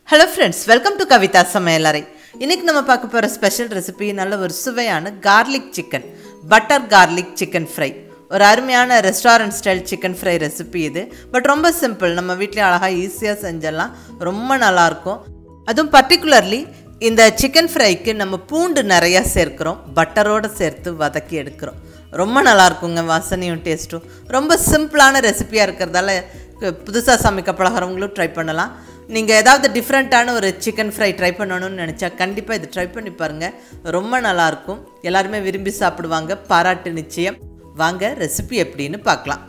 hello friends welcome to Kavitha சமையலறை இன்னைக்கு நம்ம பார்க்க போகிற ஸ்பெஷல் ரெசிபி நல்ல ஒரு சுவையான garlic chicken butter garlic chicken fry ஒரு அருமையான restaurant style chicken fry recipe இது பட் ரொம்ப சிம்பிள் நம்ம வீட்டிலே அழகாக ஈஸியாக செஞ்சிடலாம் ரொம்ப நல்லாயிருக்கும் அதுவும் பர்டிகுலர்லி இந்த சிக்கன் ஃப்ரைக்கு நம்ம பூண்டு நிறையா சேர்க்குறோம் பட்டரோடு சேர்த்து வதக்கி எடுக்கிறோம் ரொம்ப நல்லா இருக்குங்க வாசனையும் டேஸ்ட்டும் ரொம்ப சிம்பிளான ரெசிபியாக இருக்கிறதால புதுசாக சமைக்க பழகிறவங்களும் ட்ரை பண்ணலாம் நீங்கள் ஏதாவது டிஃப்ரெண்ட்டான ஒரு சிக்கன் ஃப்ரை ட்ரை பண்ணணும்னு நினச்சா கண்டிப்பாக இது ட்ரை பண்ணி பாருங்கள் ரொம்ப நல்லாயிருக்கும் எல்லாருமே விரும்பி சாப்பிடுவாங்க பாராட்டு நிச்சயம் வாங்க ரெசிபி எப்படின்னு பார்க்கலாம்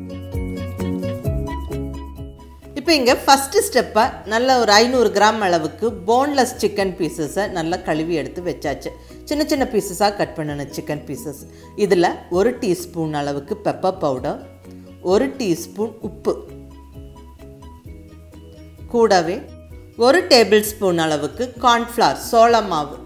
இப்போ இங்கே ஃபஸ்ட்டு ஸ்டெப்பாக நல்ல ஒரு ஐநூறு கிராம் அளவுக்கு போன்லெஸ் சிக்கன் பீசஸை நல்லா கழுவி எடுத்து வச்சாச்சு சின்ன சின்ன பீசஸாக கட் பண்ணின சிக்கன் பீசஸ் இதில் ஒரு டீஸ்பூன் அளவுக்கு பெப்பர் பவுடர் ஒரு டீஸ்பூன் உப்பு கூடவே ஒரு டேபிள் ஸ்பூன் அளவுக்கு கார்ன்ஃப்ளவர் சோள மாவு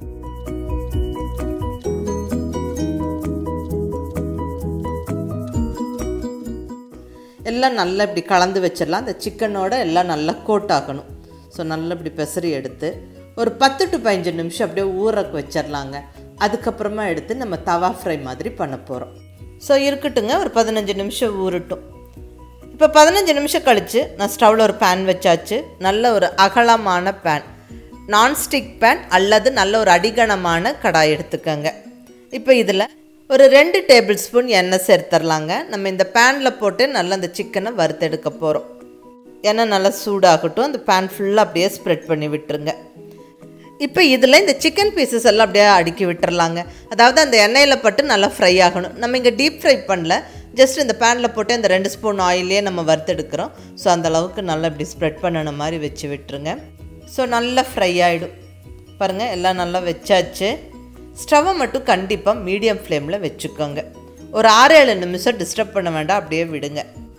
எல்லாம் நல்லா இப்படி கலந்து வச்சிடலாம் அந்த சிக்கனோட எல்லாம் நல்லா கோட் ஆகணும் ஸோ நல்லா இப்படி பெசரி எடுத்து ஒரு பத்து டு பதினஞ்சு நிமிஷம் அப்படியே ஊறக்கு வச்சிடலாங்க அதுக்கப்புறமா எடுத்து நம்ம தவா ஃப்ரை மாதிரி பண்ண போகிறோம் ஸோ இருக்கட்டுங்க ஒரு பதினஞ்சு நிமிஷம் ஊறட்டும் இப்போ பதினஞ்சு நிமிஷம் கழித்து நான் ஸ்டவ்வில் ஒரு பேன் வச்சாச்சு நல்ல ஒரு அகலமான பேன் நான்ஸ்டிக் பேன் அல்லது நல்ல ஒரு அடிகனமான கடாய் எடுத்துக்கோங்க இப்போ இதில் ஒரு ரெண்டு டேபிள் ஸ்பூன் எண்ணெய் சேர்த்துடலாங்க நம்ம இந்த பேனில் போட்டு நல்லா அந்த சிக்கனை வறுத்தெடுக்க போகிறோம் எண்ணெய் நல்லா சூடாகட்டும் அந்த பேன் ஃபுல்லாக அப்படியே ஸ்ப்ரெட் பண்ணி விட்டுருங்க இப்போ இதில் இந்த சிக்கன் பீசஸ் எல்லாம் அப்படியே அடுக்கி விட்டுறலாங்க அதாவது அந்த எண்ணெயில் பட்டு நல்லா ஃப்ரை ஆகணும் நம்ம இங்கே டீப் ஃப்ரை பண்ணல ஜஸ்ட் இந்த பேனில் போட்டு இந்த ரெண்டு ஸ்பூன் ஆயிலே நம்ம வறுத்தெடுக்கிறோம் ஸோ அந்த அளவுக்கு நல்லா இப்படி ஸ்ப்ரெட் பண்ணின மாதிரி வச்சு விட்டுருங்க ஸோ நல்லா ஃப்ரை ஆகிடும் பாருங்கள் எல்லாம் நல்லா வச்சாச்சு ஸ்டவ்வை மட்டும் கண்டிப்பாக மீடியம் ஃப்ளேமில் வச்சுக்கோங்க ஒரு ஆறு ஏழு நிமிஷம் டிஸ்டர்ப் பண்ண வேண்டாம் அப்படியே விடுங்க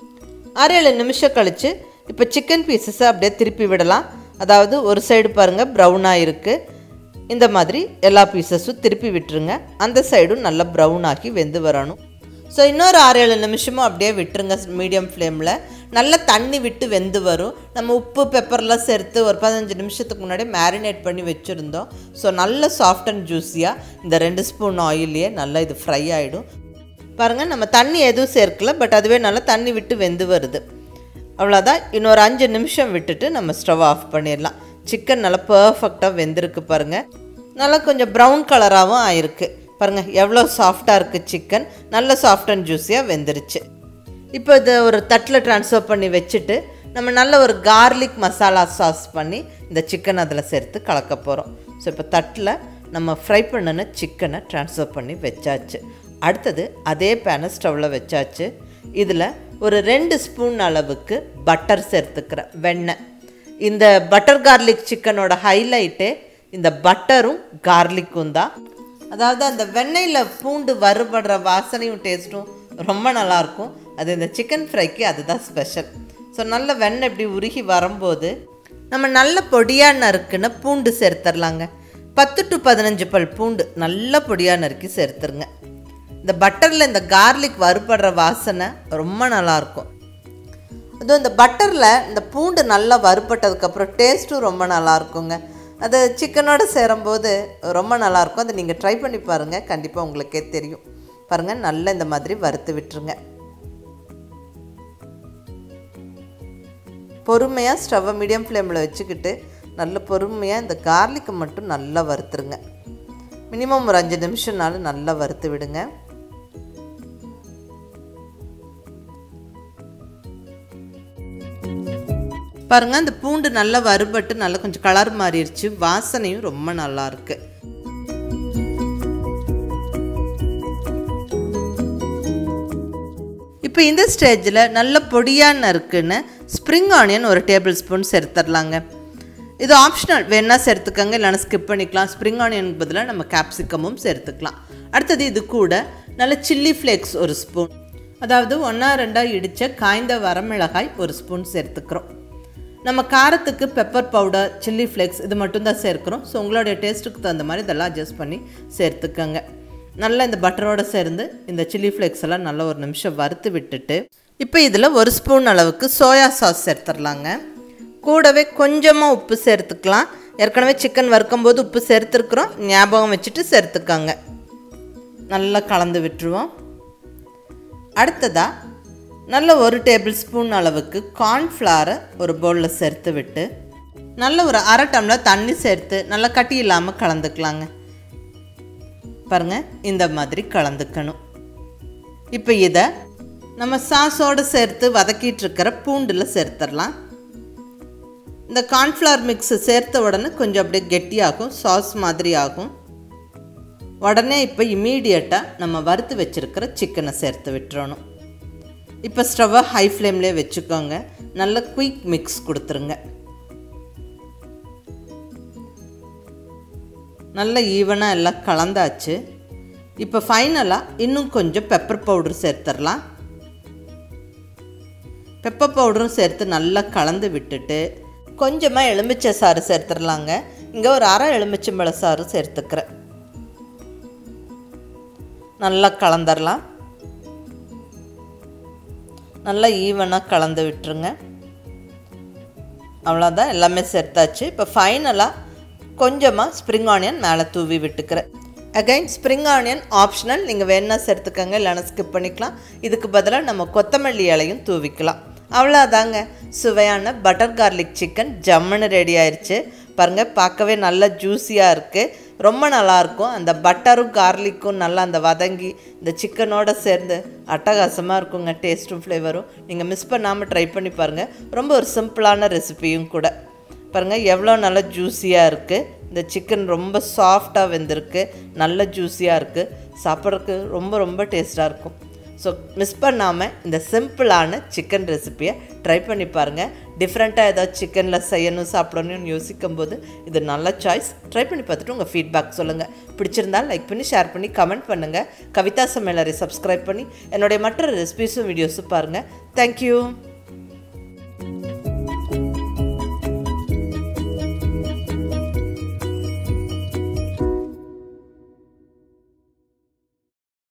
ஆறு ஏழு நிமிஷம் கழித்து இப்போ சிக்கன் பீசஸை அப்படியே திருப்பி விடலாம் அதாவது ஒரு சைடு பாருங்கள் ப்ரௌனாக இருக்குது இந்த மாதிரி எல்லா பீசஸும் திருப்பி விட்டுருங்க அந்த சைடும் நல்லா ப்ரௌன் ஆக்கி வெந்து வரணும் ஸோ இன்னொரு ஆறு ஏழு நிமிஷமும் அப்படியே விட்டுருங்க மீடியம் ஃப்ளேமில் நல்லா தண்ணி விட்டு வெந்து வரும் நம்ம உப்பு பெப்பர்லாம் சேர்த்து ஒரு பதினஞ்சு நிமிஷத்துக்கு முன்னாடி மேரினேட் பண்ணி வச்சுருந்தோம் ஸோ நல்ல சாஃப்ட் அண்ட் ஜூஸியாக இந்த ரெண்டு ஸ்பூன் ஆயிலே நல்லா இது ஃப்ரை ஆகிடும் பாருங்கள் நம்ம தண்ணி எதுவும் சேர்க்கல பட் அதுவே நல்லா தண்ணி விட்டு வெந்து வருது அவ்வளோதான் இன்னொரு அஞ்சு நிமிஷம் விட்டுட்டு நம்ம ஸ்டவ் ஆஃப் பண்ணிடலாம் சிக்கன் நல்லா பர்ஃபெக்டாக வெந்திருக்கு பாருங்கள் நல்லா கொஞ்சம் ப்ரௌன் கலராகவும் ஆயிருக்கு பாருங்கள் எவ்வளோ சாஃப்டாக இருக்குது சிக்கன் நல்ல சாஃப்ட் அண்ட் ஜூஸியாக வெந்துருச்சு இப்போ இதை ஒரு தட்டில் ட்ரான்ஸ்ஃபர் பண்ணி வச்சுட்டு நம்ம நல்ல ஒரு கார்லிக் மசாலா சாஸ் பண்ணி இந்த சிக்கன் அதில் சேர்த்து கலக்க போகிறோம் ஸோ இப்போ தட்டில் நம்ம ஃப்ரை பண்ணின சிக்கனை ட்ரான்ஸ்ஃபர் பண்ணி வச்சாச்சு அடுத்தது அதே பேனை ஸ்டவ்வில் வச்சாச்சு இதில் ஒரு ரெண்டு ஸ்பூன் அளவுக்கு பட்டர் சேர்த்துக்கிறேன் வெண்ணெய் இந்த பட்டர் கார்லிக் சிக்கனோட ஹைலைட்டே இந்த பட்டரும் கார்லிக்கும் தான் அதாவது அந்த வெண்ணெயில் பூண்டு வறுபடுற வாசனையும் டேஸ்ட்டும் ரொம்ப நல்லாயிருக்கும் அது இந்த சிக்கன் ஃப்ரைக்கு அதுதான் ஸ்பெஷல் ஸோ நல்ல வெண்ணெய் இப்படி உருகி வரும்போது நம்ம நல்ல பொடியாக நறுக்குன்னு பூண்டு சேர்த்துடலாங்க பத்து டு பதினஞ்சு பல் பூண்டு நல்ல பொடியாக நறுக்கி சேர்த்துருங்க இந்த பட்டரில் இந்த கார்லிக் வறுபடுற வாசனை ரொம்ப நல்லாயிருக்கும் அதுவும் இந்த பட்டரில் இந்த பூண்டு நல்லா வறுபட்டதுக்கப்புறம் டேஸ்ட்டும் ரொம்ப நல்லாயிருக்குங்க அது சிக்கனோடு சேரும்போது ரொம்ப நல்லாயிருக்கும் அதை நீங்கள் ட்ரை பண்ணி பாருங்கள் கண்டிப்பாக உங்களுக்கே தெரியும் பாருங்கள் நல்லா இந்த மாதிரி வறுத்து விட்டுருங்க பொறுமையாக ஸ்டவ்வை மீடியம் ஃப்ளேமில் வச்சுக்கிட்டு நல்ல பொறுமையாக இந்த கார்லிக்கை மட்டும் நல்லா வறுத்துருங்க மினிமம் ஒரு அஞ்சு நிமிஷம்னாலும் நல்லா வறுத்து விடுங்க பாருங்கள் அந்த பூண்டு நல்லா வறுபட்டு நல்லா கொஞ்சம் கலர் மாறிடுச்சு வாசனையும் ரொம்ப நல்லா இருக்கு இப்போ இந்த ஸ்டேஜில் நல்ல பொடியாக நறுக்குன்னு ஸ்ப்ரிங் ஆனியன் ஒரு டேபிள் ஸ்பூன் சேர்த்துடலாங்க இது ஆப்ஷனல் வேணால் சேர்த்துக்கங்க இல்லைனா ஸ்கிப் பண்ணிக்கலாம் ஸ்ப்ரிங் ஆனியனுக்கு பதிலாக நம்ம கேப்சிகமும் சேர்த்துக்கலாம் அடுத்தது இது கூட நல்ல சில்லி ஃப்ளேக்ஸ் ஒரு ஸ்பூன் அதாவது ஒன்றா ரெண்டாக இடித்த காய்ந்த வரமிளகாய் ஒரு ஸ்பூன் சேர்த்துக்கிறோம் நம்ம காரத்துக்கு பெப்பர் பவுடர் சில்லி ஃப்ளேக்ஸ் இது மட்டும்தான் சேர்க்குறோம் ஸோ உங்களுடைய டேஸ்ட்டுக்கு தகுந்த மாதிரி இதெல்லாம் அட்ஜஸ்ட் பண்ணி சேர்த்துக்கோங்க நல்லா இந்த பட்டரோடு சேர்ந்து இந்த சில்லி ஃப்ளேக்ஸ் எல்லாம் நல்லா ஒரு நிமிஷம் வறுத்து விட்டுட்டு இப்போ இதில் ஒரு ஸ்பூன் அளவுக்கு சோயா சாஸ் சேர்த்துடலாங்க கூடவே கொஞ்சமாக உப்பு சேர்த்துக்கலாம் ஏற்கனவே சிக்கன் வறுக்கும்போது உப்பு சேர்த்துருக்குறோம் ஞாபகம் வச்சுட்டு சேர்த்துக்கோங்க நல்லா கலந்து விட்டுருவோம் அடுத்ததாக நல்ல ஒரு டேபிள் ஸ்பூன் அளவுக்கு கார்ன்ஃப்ளவரை ஒரு பவுலில் சேர்த்து விட்டு நல்ல ஒரு அரை டம்ளர் தண்ணி சேர்த்து நல்லா கட்டி இல்லாமல் கலந்துக்கலாங்க பாருங்கள் இந்த மாதிரி கலந்துக்கணும் இப்போ இதை நம்ம சாஸோடு சேர்த்து வதக்கிட்டு இருக்கிற பூண்டில் சேர்த்துடலாம் இந்த கார்ன்ஃப்ளவர் மிக்ஸு சேர்த்த உடனே கொஞ்சம் அப்படியே கெட்டியாகும் சாஸ் மாதிரி ஆகும் உடனே இப்போ இம்மீடியட்டாக நம்ம வறுத்து வச்சுருக்கிற சிக்கனை சேர்த்து விட்டுறணும் இப்போ ஸ்டவ்வை ஹை ஃப்ளேம்லேயே வச்சுக்கோங்க நல்ல குயிக் மிக்ஸ் கொடுத்துருங்க நல்ல ஈவனாக எல்லாம் கலந்தாச்சு இப்போ ஃபைனலாக இன்னும் கொஞ்சம் பெப்பர் பவுடர் சேர்த்துடலாம் பெப்பர் பவுடரும் சேர்த்து நல்லா கலந்து விட்டுட்டு கொஞ்சமாக எலுமிச்சை சாறு சேர்த்துடலாங்க இங்கே ஒரு அரை எலுமிச்சம்பழ சாறு சேர்த்துக்கிறேன் நல்லா கலந்துடலாம் நல்லா ஈவனாக கலந்து விட்டுருங்க அவ்வளோதான் எல்லாமே சேர்த்தாச்சு இப்போ ஃபைனலாக கொஞ்சமாக ஸ்ப்ரிங் ஆனியன் மேலே தூவி விட்டுக்கிறேன் அகைன் ஸ்ப்ரிங் ஆனியன் ஆப்ஷனல் நீங்கள் வேணால் சேர்த்துக்கங்க இல்லைன்னா ஸ்கிப் பண்ணிக்கலாம் இதுக்கு பதிலாக நம்ம கொத்தமல்லி இலையும் தூவிக்கலாம் அவ்வளோதாங்க சுவையான பட்டர் கார்லிக் சிக்கன் ஜம்முன்னு ரெடி ஆயிடுச்சு பாருங்கள் பார்க்கவே நல்லா ஜூஸியாக இருக்குது ரொம்ப நல்லாயிருக்கும் அந்த பட்டரும் கார்லிக்கும் நல்லா அந்த வதங்கி இந்த சிக்கனோட சேர்ந்து அட்டகாசமாக இருக்குங்க டேஸ்ட்டும் ஃப்ளேவரும் நீங்கள் மிஸ் பண்ணாமல் ட்ரை பண்ணி பாருங்கள் ரொம்ப ஒரு சிம்பிளான ரெசிபியும் கூட பாருங்கள் எவ்வளோ நல்லா ஜூஸியாக இருக்குது இந்த சிக்கன் ரொம்ப சாஃப்டாக வெந்திருக்கு நல்ல ஜூஸியாக இருக்குது சாப்பிட்றதுக்கு ரொம்ப ரொம்ப டேஸ்ட்டாக இருக்கும் ஸோ மிஸ் பண்ணாமல் இந்த சிம்பிளான சிக்கன் ரெசிப்பியை ட்ரை பண்ணி பாருங்கள் டிஃப்ரெண்ட்டாக ஏதாவது சிக்கனில் செய்யணும் சாப்பிடணும்னு யோசிக்கும் போது இது நல்ல சாய்ஸ் ட்ரை பண்ணி பார்த்துட்டு உங்கள் ஃபீட்பேக் சொல்லுங்கள் பிடிச்சிருந்தால் லைக் பண்ணி ஷேர் பண்ணி கமெண்ட் பண்ணுங்கள் கவிதா சமையலரை சப்ஸ்கிரைப் பண்ணி என்னுடைய மற்ற ரெசிபிஸும் வீடியோஸும் பாருங்கள் தேங்க்யூ